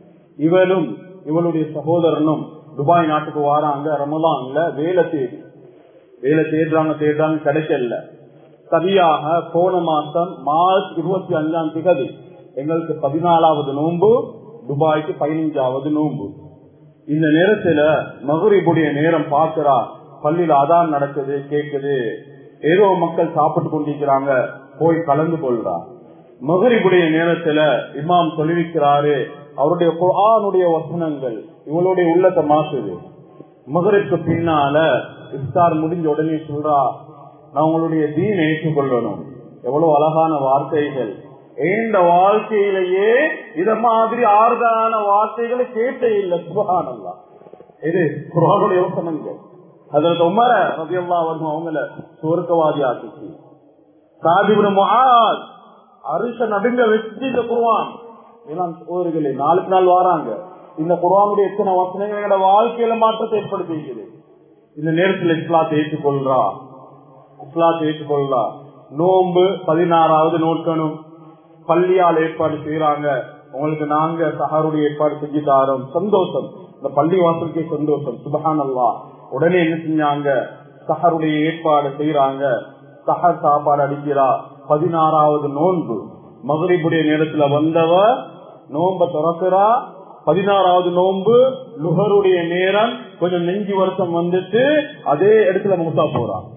S1: இவளும் இவளுடைய சகோதரனும் துபாய் நாட்டுக்கு வாராங்க ரமலான்ல வேலை தேடி வேலை தேடுறாங்க தேடுறாங்க கிடைக்கல சரியாக போன மாசம் மார்ச் இருபத்தி அஞ்சாம் திகதி எங்களுக்கு பதினாலாவது நோன்பு துபாய்க்கு பதினைஞ்சாவது நோன்பு இந்த நேரத்துல மகுரிபுடைய நேரம் பாக்குறா பள்ளியில அதான் நடக்குது கேக்குது ஏதோ மக்கள் சாப்பிட்டு கொண்டிருக்கிறாங்க போய் கலந்து கொள்றா மகரிபுடைய நேரத்துல இமாம் சொல்லிருக்கிறாரு அவருடைய குர்ஆனுடைய வசனங்கள் இவளுடைய உள்ளத்தை மாசுது மகருக்கு பின்னால இஃப்தார் முடிஞ்ச உடனே சொல்றா நான் உங்களுடைய தீன் ஏற்றுக்கொள்ளணும் எவ்வளவு அழகான வார்த்தைகள் இந்த வாழ்க்கையிலேயே இத மாதிரி ஆறுதலான வார்த்தைகளை கேட்டே இல்லை சுபகானல்லா இது குரானுடைய வசனங்கள் அதுல உமர ரபியல்லா வரும் அவங்கள சுவர்க்கவாதி ஆக்கிச்சு சாதிபுர முகாத் அரிச நடுங்க வச்சு இந்த குருவான் இதெல்லாம் சோதரிகளே நாளுக்கு நாள் வராங்க இந்த குர்ஆனுடைய எத்தனை வசனங்கள் எங்களோட வாழ்க்கையில மாற்றத்தை ஏற்படுத்திக்குது இந்த நேரத்தில் இஸ்லாத்தை ஏற்றுக்கொள்றா இஸ்லாத்தை ஏற்றுக்கொள்றா நோன்பு பதினாறாவது நோக்கணும் பள்ளியால் ஏற்பாடு செய்யறாங்க உங்களுக்கு நாங்க சஹருடைய ஏற்பாடு செஞ்சு தாரோம் சந்தோஷம் இந்த பள்ளி வாசலுக்கே சந்தோஷம் சுபஹான் அல்லா உடனே என்ன செஞ்சாங்க சஹருடைய ஏற்பாடு செய்யறாங்க சஹர் சாப்பாடு அடிக்கிறா பதினாறாவது நோன்பு மகரிபுடைய நேரத்துல வந்தவ நோம்ப திறக்கிறா பதினாறாவது நோன்பு லுகருடைய நேரம் கொஞ்சம் நெஞ்சு வருஷம் வந்துட்டு அதே இடத்துல மூசா போறான்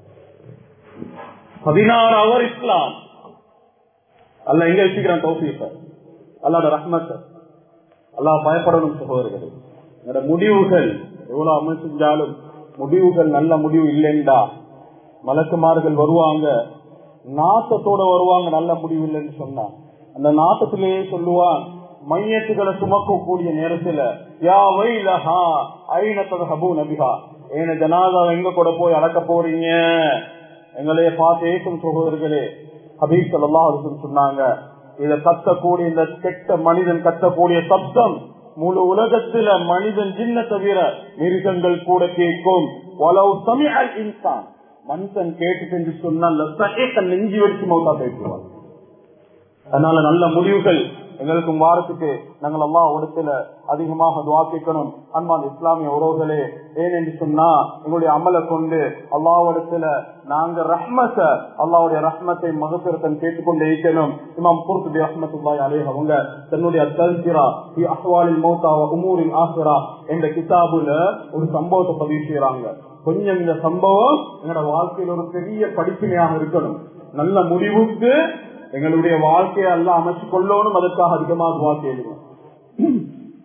S1: பதினாறு அவர் இஸ்லாம் அல்ல எங்க வச்சுக்கிறான் தௌசீஃப அல்லாட ரஹ்மத் அல்லாஹ் பயப்படணும் சகோதரர்களே என்னோட முடிவுகள் எவ்வளவு அமல் செஞ்சாலும் முடிவுகள் நல்ல முடிவு இல்லைண்டா மலக்குமார்கள் வருவாங்க நாட்டத்தோட வருவாங்க நல்ல முடிவு இல்லைன்னு சொன்னா அந்த நாட்டத்திலேயே சொல்லுவான் மையத்துகளை சுமக்கக்கூடிய நேரத்துல யா வைலஹா ஐநத்தது ஹபு நபிஹா ஏன ஜனாதா எங்க கூட போய் அடக்க போறீங்க எங்களைய பார்த்து ஏற்றும் சகோதரர்களே ஹபீப் சல்லாஹ் சொன்னாங்க இத கத்தக்கூடிய இந்த கெட்ட மனிதன் கத்தக்கூடிய சப்தம் முழு உலகத்துல மனிதன் சின்ன தவிர மிருகங்கள் கூட கேட்கும் வலவு சமிஅல் இன்சான் மனுஷன் கேட்டு செஞ்சு சொன்னால் நெஞ்சு வெடிச்சு மௌத்தா பேசுவான் அதனால நல்ல முடிவுகள் எங்களுக்கும் வாரத்துக்கு நாங்கள் அல்லா இடத்துல அதிகமாக துவா கேட்கணும் அன்பான் இஸ்லாமிய உறவுகளே ஏன் என்று சொன்னா எங்களுடைய அமலை கொண்டு அல்லாவிடத்துல நாங்க ரஹ்மத்த அல்லாவுடைய ரஹ்மத்தை மகத்திரத்தன் கேட்டுக்கொண்டு இருக்கணும் இமாம் குர்துபி ரஹ்மத்துல்லாய் அலே அவங்க தன்னுடைய தல்சிரா அஹ்வாலில் மௌத்தா உமூரின் ஆசிரா என்ற கிதாபுல ஒரு சம்பவத்தை பதிவு செய்யறாங்க கொஞ்சம் இந்த சம்பவம் எங்களோட வாழ்க்கையில் ஒரு பெரிய படிப்பினையாக இருக்கணும் நல்ல முடிவுக்கு எங்களுடைய வாழ்க்கையை எல்லாம் அமைச்சு கொள்ளணும் அதற்காக அதிகமாக துவா செய்யணும்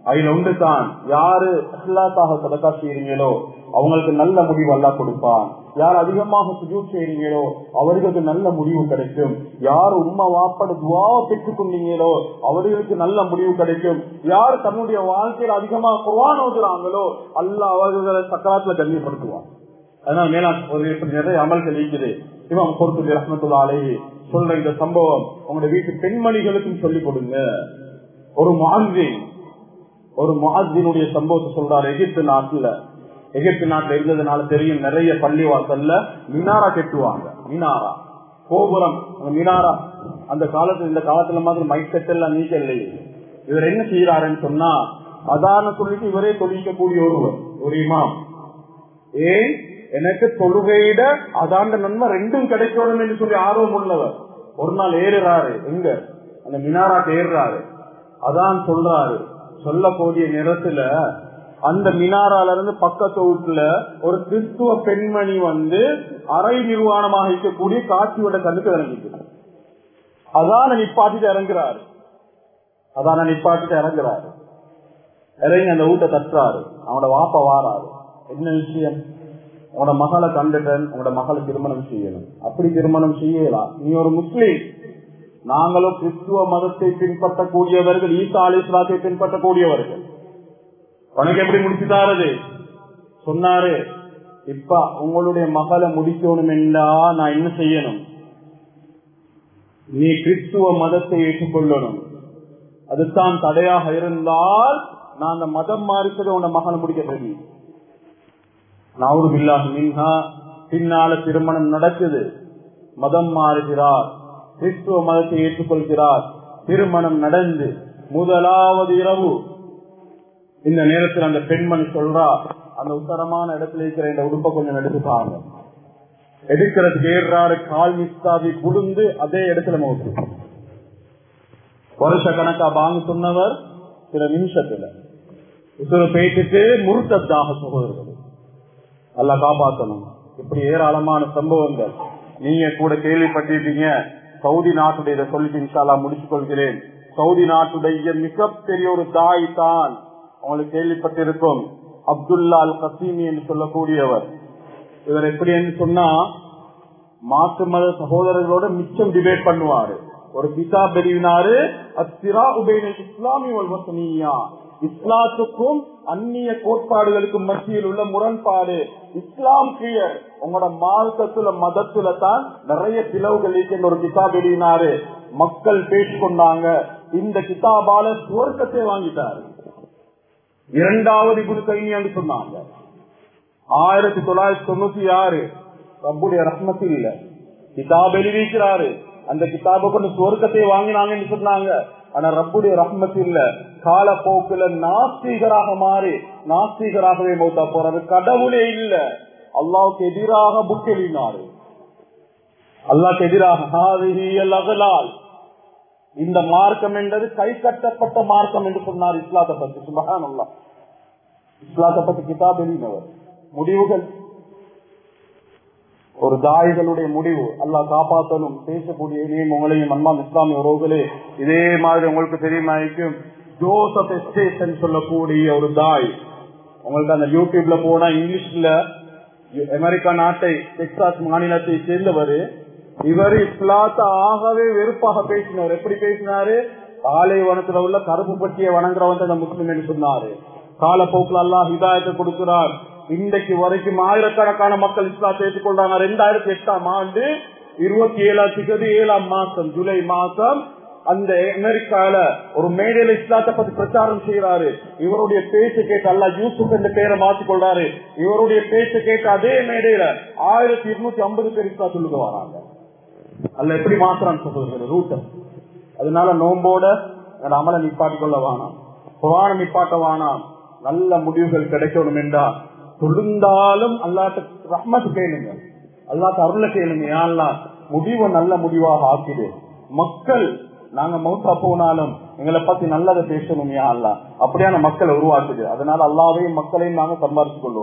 S1: அதுல ஒன்று தான் யாரு அல்லாத்தாக சதக்கா செய்யறீங்களோ அவங்களுக்கு நல்ல முடிவு அல்லா கொடுப்பான் யார் அதிகமாக சுஜூட் செய்றீங்களோ அவர்களுக்கு நல்ல முடிவு கிடைக்கும் யார் உண்மை வாப்பட துவாவை பெற்றுக் கொண்டீங்களோ அவர்களுக்கு நல்ல முடிவு கிடைக்கும் யார் தன்னுடைய வாழ்க்கையில் அதிகமாக குர்ஆன் ஓதுறாங்களோ அல்லாஹ் அவர்களை சக்கராத்துல கண்ணியப்படுத்துவான் அதனால மேலா ஒரு இப்படி நிறைய அமல்கள் இருக்குது இவன் பொறுத்து ரஹமத்துல்லா சொல்ற இந்த சம்பவம் உங்களுடைய வீட்டு பெண்மணிகளுக்கும் சொல்லிக் கொடுங்க ஒரு மாதிரி ஒரு முஹாஜினுடைய சம்பவத்தை சொல்றாரு எகிப்து நாட்டுல எகிப்து நாட்டுல இருந்ததுனால தெரியும் நிறைய பள்ளி வாசல்ல மினாரா கெட்டுவாங்க மினாரா கோபுரம் அந்த மினாரா அந்த காலத்துல இந்த காலத்துல மாதிரி மைக் செட் எல்லாம் நீக்க இல்லையே இவர் என்ன செய்யறாருன்னு சொன்னா அதான சொல்லிட்டு இவரே தொழிக்கக்கூடிய ஒருவர் ஒரு இமாம் ஏன் எனக்கு தொழுகையிட அதாண்ட நன்மை ரெண்டும் கிடைக்கணும் என்று சொல்லி ஆர்வம் உள்ளவர் ஒரு நாள் ஏறுறாரு எங்க அந்த மினாராக்கு ஏறுறாரு அதான் சொல்றாரு சொல்லக்கூடிய நேரத்துல அந்த மினாரால இருந்து பக்கத்து வீட்டுல ஒரு கிறிஸ்துவ பெண்மணி வந்து அரை நிர்வாணமாக இருக்கக்கூடிய காட்சியோட கண்ணுக்கு இறங்கிட்டு அதான நிப்பாட்டிட்டு இறங்குறாரு அதான நிப்பாட்டிட்டு இறங்குறாரு இறங்கி அந்த வீட்டை தட்டுறாரு அவனோட வாப்ப வாராரு என்ன விஷயம் உங்களோட மகளை கண்டுட்டேன் உங்களோட மகளை திருமணம் செய்யணும் அப்படி திருமணம் செய்யலாம் நீ ஒரு முஸ்லீம் நாங்களும் கிறிஸ்துவ மதத்தை பின்பற்றக்கூடியவர்கள் ஈசா அலிஸ்லாத்தை பின்பற்றக்கூடியவர்கள் உனக்கு எப்படி முடிச்சுட்டாரது சொன்னாரு இப்ப உங்களுடைய மகளை முடிக்கணும் என்றா நான் என்ன செய்யணும் நீ கிறிஸ்துவ மதத்தை ஏற்றுக்கொள்ளணும் அதுதான் தடையாக இருந்தால் நான் அந்த மதம் மாறிச்சதை உன்னை மகனை முடிக்க தெரியும் நாவூர் பில்லாஹ் மின்ஹா பின்னால திருமணம் நடக்குது மதம் மாறுகிறார் கிறிஸ்துவ மதத்தை ஏற்றுக்கொள்கிறார் திருமணம் நடந்து முதலாவது இரவு இந்த நேரத்தில் அந்த பெண்மணி சொல்றா அந்த உத்தரமான இடத்துல இருக்கிற இந்த உடுப்பை கொஞ்சம் எடுத்துட்டாங்க எடுக்கிறதுக்கு ஏறாரு கால் மிஸ்தாவி குடுந்து அதே இடத்துல மோட்டு வருஷ கணக்கா வாங்க சொன்னவர் சில நிமிஷத்துல உத்தரவு பேச்சுட்டு முருத்தத்தாக சகோதரர்கள் அல்ல காப்பாற்றணும் இப்படி ஏராளமான சம்பவங்கள் நீங்க கூட கேள்விப்பட்டிருப்பீங்க சவுதி நாட்டுடைய இதை சொல்லிட்டு இன்ஷால்லா முடிச்சுக் கொள்கிறேன் சவுதி நாட்டுடைய மிகப்பெரிய ஒரு தாய் தான் உங்களுக்கு கேள்விப்பட்டிருக்கும் அப்துல்லா அல் கசீமி என்று சொல்லக்கூடியவர் இவர் எப்படி என்று சொன்னா மாற்று மத சகோதரர்களோட மிச்சம் டிபேட் பண்ணுவாரு ஒரு பிதா பெரியனாரு அத்திரா உபேன இஸ்லாமி வல்வசனியா இஸ்லாத்துக்கும் அந்நிய கோட்பாடுகளுக்கும் மத்தியில் உள்ள முரண்பாடு இஸ்லாம் கிளியர் உங்களோட மார்க்கத்துல மதத்துல தான் நிறைய பிளவுகள் இருக்கின்ற ஒரு கிதாப் எழுதினாரு மக்கள் பேசிக்கொண்டாங்க இந்த கிதாபால சுவர்க்கத்தை வாங்கிட்டாரு இரண்டாவது குரு கைன்னு சொன்னாங்க ஆயிரத்தி தொள்ளாயிரத்தி தொண்ணூத்தி ஆறு ரப்புடைய ரத்னத்து இல்ல கிதாப் எழுதிக்கிறாரு அந்த கிதாபை கொண்டு சுவர்க்கத்தை வாங்கினாங்கன்னு சொன்னாங்க ஆனா ரப்புடைய ரஹ்மத் இல்ல காலப்போக்குல நாஸ்திகராக மாறி நாஸ்திகராகவே மௌத்தா போறாரு கடவுளே இல்ல அல்லாவுக்கு எதிராக புக் எழுதினாரு அல்லாக்கு எதிராக அகலால் இந்த மார்க்கம் என்பது கை கட்டப்பட்ட மார்க்கம் என்று சொன்னார் இஸ்லாத்தை பத்தி சுபகான் அல்லா இஸ்லாத்தை பத்தி கிதாப் எழுதினவர் முடிவுகள் ஒரு தாய்களுடைய முடிவு அல்லாஹ் காப்பாற்றணும் பேசக்கூடிய இனியும் உங்களையும் அன்பான் இஸ்லாமிய உறவுகளே இதே மாதிரி உங்களுக்கு தெரியுமாக்கும் ஜோசப் எஸ்டேஷன் சொல்லக்கூடிய ஒரு தாய் உங்களுக்கு அந்த யூடியூப்ல போனா இங்கிலீஷ்ல அமெரிக்கா நாட்டை டெக்சாஸ் மாநிலத்தை சேர்ந்தவர் இவர் இஸ்லாத்த ஆகவே வெறுப்பாக பேசினவர் எப்படி பேசினாரு பாலைவனத்துல உள்ள கருப்பு பட்டியை வணங்குறவன் அந்த முஸ்லிம் என்று சொன்னாரு காலப்போக்கில் அல்லாஹ் ஹிதாயத்தை கொடுக்கிறார் இன்றைக்கு வரைக்கும் ஆயிரக்கணக்கான மக்கள் இஸ்லாத்தை ஏற்றுக்கொண்டாங்க ரெண்டாயிரத்தி எட்டாம் ஆண்டு இருபத்தி ஏழாம் திகதி ஏழாம் மாசம் ஜூலை மாசம் அந்த அமெரிக்கால ஒரு மேடையில இஸ்லாத்தை பத்தி பிரச்சாரம் செய்யறாரு இவருடைய பேச்சு கேட்டு அல்ல யூசுப் என்ற பெயரை மாற்றிக் கொள்றாரு இவருடைய பேச்சு கேட்டு அதே மேடையில ஆயிரத்தி இருநூத்தி ஐம்பது பேர் இஸ்லா சொல்லுங்க வராங்க அல்ல எப்படி மாத்திரான்னு சொல்றது ரூட்ட அதனால நோம்போட அமலை நிப்பாட்டிக் கொள்ள வேணாம் புராணம் நிப்பாட்ட வேணாம் நல்ல முடிவுகள் கிடைக்கணும் என்றா தொழுந்தாலும் அல்லாட்ட ரஹ்மத்து கேளுங்க அல்லாட்ட அருள கேளுங்க யாழ்லா முடிவை நல்ல முடிவாக ஆக்கிடு மக்கள் நாங்க மௌத்தா போனாலும் எங்களை பத்தி நல்லதை பேசணும் யாழ்லா அப்படியான மக்களை உருவாக்குது அதனால அல்லாவையும் மக்களையும் நாங்க சம்பாரிச்சு கொள்வோம்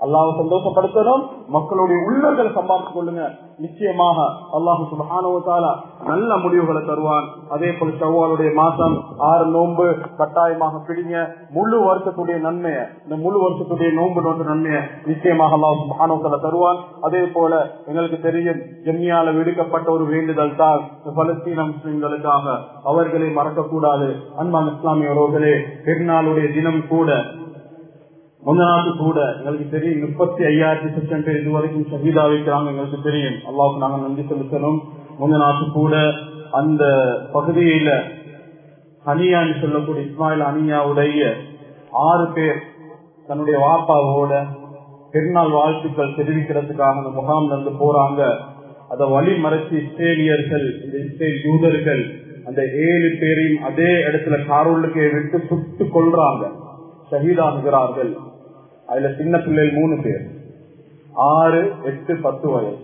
S1: அல்லாஹ் சந்தோஷப்படுத்தணும் மக்களுடைய உள்ளங்களை சம்பாதித்துக் கொள்ளுங்க நிச்சயமாக அல்லாஹு சுபஹானுவத்தால நல்ல முடிவுகளை தருவான் அதே போல செவ்வாளுடைய மாசம் ஆறு நோன்பு கட்டாயமாக பிடிங்க முழு வருஷத்துடைய நன்மையை இந்த முழு வருஷத்துடைய நோன்பு நோட்டு நன்மையை நிச்சயமாக அல்லாஹ் சுபஹானுவத்தால தருவான் அதே போல எங்களுக்கு தெரியும் ஜெம்மியால விடுக்கப்பட்ட ஒரு வேண்டுதல் தான் பலஸ்தீன முஸ்லிம்களுக்காக அவர்களை மறக்கக்கூடாது அன்பான் இஸ்லாமிய உறவுகளே பெருநாளுடைய தினம் கூட முந்த நாட்டு கூட எங்களுக்கு தெரியும் முப்பத்தி ஐயாயிரத்தி சிக்ஷன் பேர் இதுவரைக்கும் ஷஹீதா வைக்கிறாங்க எங்களுக்கு தெரியும் அல்லாவுக்கு நாங்க நன்றி செலுத்தணும் முந்த நாட்டு கூட அந்த பகுதியில ஹனியான்னு சொல்லக்கூடிய இஸ்மாயில் அனியாவுடைய ஆறு பேர் தன்னுடைய வாப்பாவோட பெருநாள் வாழ்த்துக்கள் தெரிவிக்கிறதுக்காக அந்த முகாம்ல இருந்து போறாங்க அதை வழி மறைச்சு இஸ்ரேலியர்கள் இந்த இஸ்ரேல் யூதர்கள் அந்த ஏழு பேரையும் அதே இடத்துல காரூலுக்கே விட்டு சுட்டு கொள்றாங்க ஷஹீதாகுகிறார்கள் அதுல சின்ன பிள்ளைகள் மூணு பேர் ஆறு எட்டு பத்து வயசு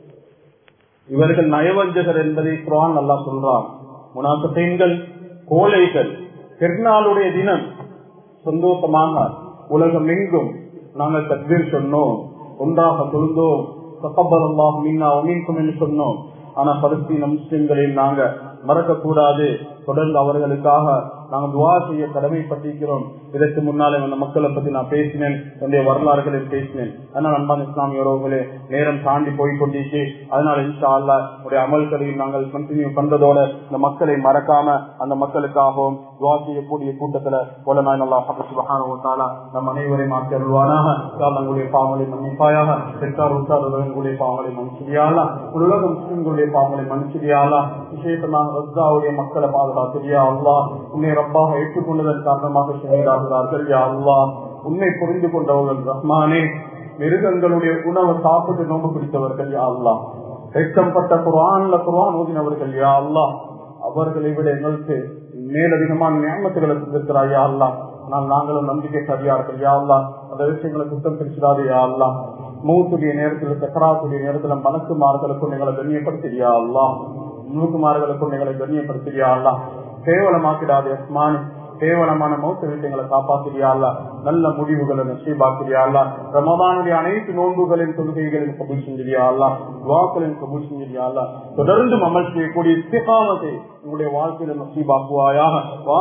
S1: இவர்கள் நயவஞ்சகர் என்பதை குரான் நல்லா சொல்றான் முனாசத்தைன்கள் கோழைகள் பெருநாளுடைய தினம் சந்தோஷமாக உலகம் எங்கும் நாங்கள் தக்வீர் சொன்னோம் ஒன்றாக தொழுந்தோம் தகப்பல் அல்லாஹ் மீனா ஒமீன்கும் என்று சொன்னோம் ஆனா பலஸ்தீன முஸ்லிம்களையும் நாங்க மறக்க கூடாது தொடர்ந்து அவர்களுக்காக நாங்கள் துவா செய்ய கடமைப்பட்டிருக்கிறோம் இதற்கு முன்னாலே அந்த மக்களை பத்தி நான் பேசினேன் என்னுடைய வரலாறுகளை பேசினேன் அதனால் அன்பான் இஸ்லாமிய உறவுகளே நேரம் தாண்டி போய் கொண்டிருக்கு அதனால இன்ஷா அல்லா உடைய அமல்களையும் நாங்கள் கண்டினியூ பண்றதோட இந்த மக்களை மறக்காம அந்த மக்களுக்காகவும் துவா செய்யக்கூடிய கூட்டத்துல போல நான் நல்லா சுபகான நம் அனைவரையும் மாற்றி அருள்வானாக தங்களுடைய பாவங்களை மன்னிப்பாயாக பெற்றார் உற்றார்களுடைய பாவங்களை மன்னிச்சிரியாலா உலக முஸ்லிம்களுடைய பாவங்களை மன்னிச்சிரியாலா விசேஷமாக ரஸ்தாவுடைய மக்களை பாதுகாத்திரியா அல்லா உன்னை ரப்பாக ஏற்றுக்கொண்டதன் காரணமாக செய்கிறார்கள் யா அல்லா உன்னை புரிந்து கொண்டவர்கள் ரஹ்மானே மிருகங்களுடைய உணவை சாப்பிட்டு நோம்பு பிடித்தவர்கள் யா அல்லா எச்சம்பட்ட குரான்ல குரான் ஓதினவர்கள் யா அல்லா அவர்களை விட எங்களுக்கு மேலதிகமான நியமத்துகளை தந்திருக்கிறாய் யா அல்லா ஆனால் நாங்களும் நம்பிக்கை சரியார்கள் யா அல்லா அந்த விஷயங்களை குத்தம் பிடிச்சிடாது யா அல்லா மூத்துடைய நேரத்தில் சக்கராத்துடைய நேரத்துல மனசுமார்களுக்கும் எங்களை கண்ணியப்படுத்தியா அல்லா மூக்குமார்களுக்கும் எங்களை கண்ணியப்படுத்தியா அல்லா கேவலமாக்கிடாது அஸ்மானு கேவலமான மௌத்த விஷயங்களை காப்பாத்திரியாளா நல்ல முடிவுகளை நசீபாக்கிறியாளா ரமதானுடைய அனைத்து நோன்புகளின் தொழுகைகளின் கபூல் செஞ்சிரியாளா துவாக்களின் கபூல் செஞ்சிரியாளா தொடர்ந்து அமல் செய்யக்கூடிய இஸ்திகாமத்தை உங்களுடைய வாழ்க்கையில நசீபாக்குவாயாக